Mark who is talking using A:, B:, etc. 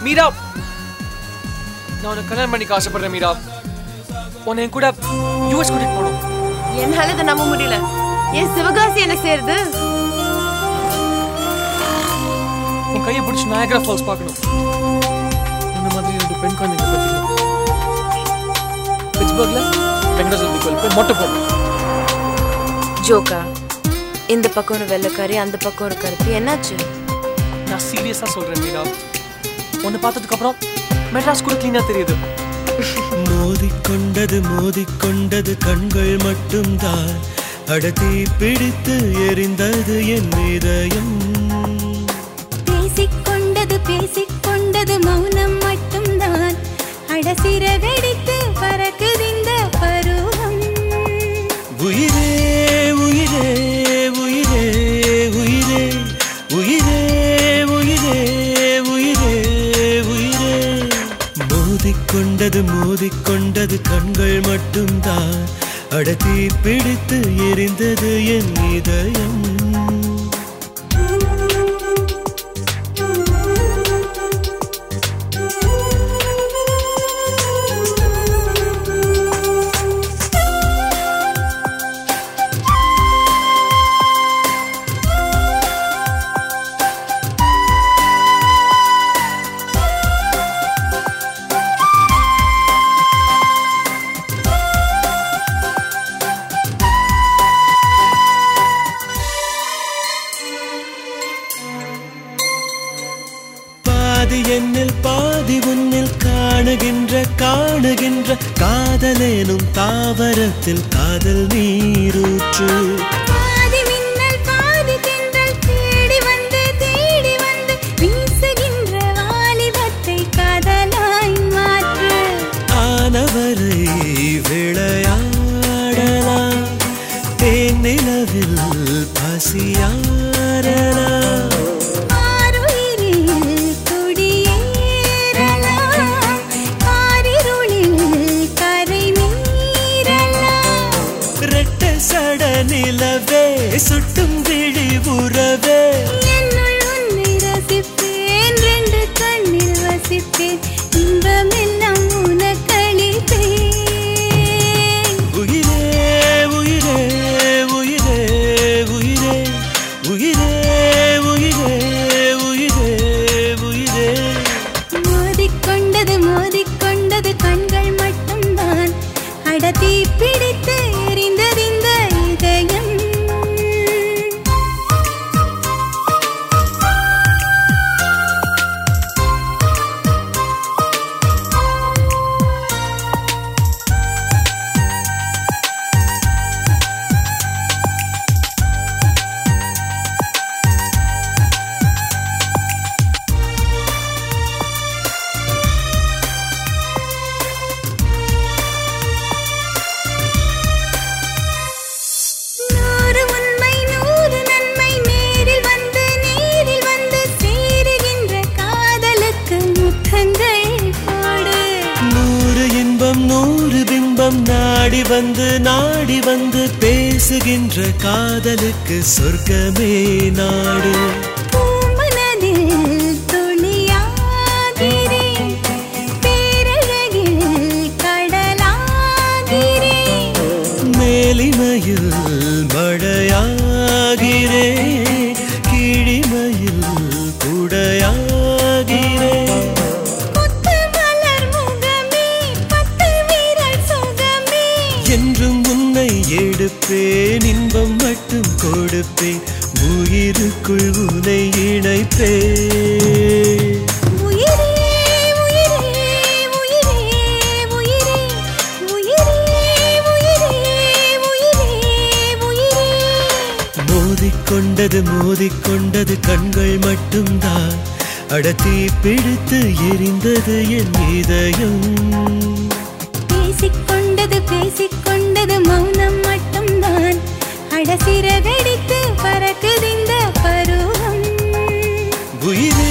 A: மீரா நான் உனக்கு கல்யாணம் பண்ணிக்க ஆசைப்படுறேன் மீரா உன்னை என் கூட யூஎஸ் கூட்டிட்டு போகணும்
B: என்னால இதை நம்ப முடியல என் சிவகாசி என்ன சேருது
A: உன் கையை பிடிச்சி நாயகரா ஃபால்ஸ் பார்க்கணும் இந்த மாதிரி ரெண்டு பெண் குழந்தைங்க பற்றிக்கணும் பிட்ஸ்பர்க்ல வெங்கடாசலி கோயில் போய் மொட்டை போடணும்
B: ஜோக்கா இந்த பக்கம் ஒரு வெள்ளைக்காரி அந்த பக்கம் ஒரு கருப்பு என்னாச்சு
A: நான் சீரியஸா சொல்றேன் மீரா உன்னை பார்த்ததுக்கு அப்புறம் மெட்ராஸ் கூட கிளீனா தெரியுது
C: மோதிக்கொண்டது மோதிக்கொண்டது கண்கள் மட்டும்தான் அடத்தி பிடித்து எரிந்தது என் இதயம்
D: பேசிக்கொண்டது பேசிக்கொண்டது மௌனம் மட்டும்தான் அடசிறகடித்து பறக்குதிந்த பருவம்
C: உயிரே உயிரே உயிரே உயிரே உயிரே உயிரே உயிரே உயிரே மோதிக்கொண்டது மோதிக்கொண்டது கண்கள் மட்டும்தான் அடத்தி பிடித்து எரிந்தது என் இதயம் பாதி என்னில் பாதி உன்னில் காணுகின்ற காணுகின்ற காதலேனும் தாவரத்தில் காதல் நீரூற்று
D: பாதி மின்னல் பாதி தென்றல் தேடி வந்து தேடி வந்து வீசுகின்ற வாலிபத்தை காதலாய் மாற்று
C: ஆனவரை விளையாடலாம் தேனிலவில் பசியாரலாம்
D: ஆருயிரில் குடியேறலாம் காரிருளில் கரை மீறலாம்
C: ரெட்ட சட நிலவே சுட்டும் விழி உறவே
D: என்னுள் உன்னை ரசிப்பேன் ரெண்டு கண்ணில் வசிப்பேன் இன்பமெல்லாம் உனக்களிப்பேன்
C: உயிரே உயிரே உயிரே உயிரே உயிரே உயிரே உயிரே உயிரே
D: மோதிக்கொண்டது மோதிக்கொண்டது கண்கள் மட்டும்தான் அடத்தி பிடித்து எரிந்ததிந்த இதயம் நூறு உண்மை நூறு நன்மை நேரில் வந்து நேரில் வந்து சேருகின்ற காதலுக்கு முத்தங்கள் போடு
C: நூறு இன்பம் நூறு பிம்பம் நாடி வந்து நாடி வந்து பேசுகின்ற காதலுக்கு சொர்க்கமே நாடு
D: பூமனதில் துளியாகிறேன் பேரழகில் கடலாகிறேன்
C: மேலிமையில் மழையாகிறேன் கிழிமையில் குடையாகிறேன்
D: முத்து மலர் முகமே பத்து வீரல் சுகமே
C: என்றும் உன்னை எடுப்பேன் இன்பம் மட்டும் கொடுப்பேன் உயிருக்குள் உன்னை இணைப்பேன்
D: உயிரே உயிரே உயிரே உயிரே உயிரே உயிரே உயிரே உயிரே
C: மோதிக்கொண்டது மோதிக்கொண்டது கண்கள் மட்டும்தான் அடத்தி பிடித்து எரிந்தது என் இதயம்
D: பேசிக்கொண்டது பேசிக்கொண்டது மௌனம் மட்டும்தான் அடசிறகடித்து பறக்குதிந்த பருவம்
C: உயிரே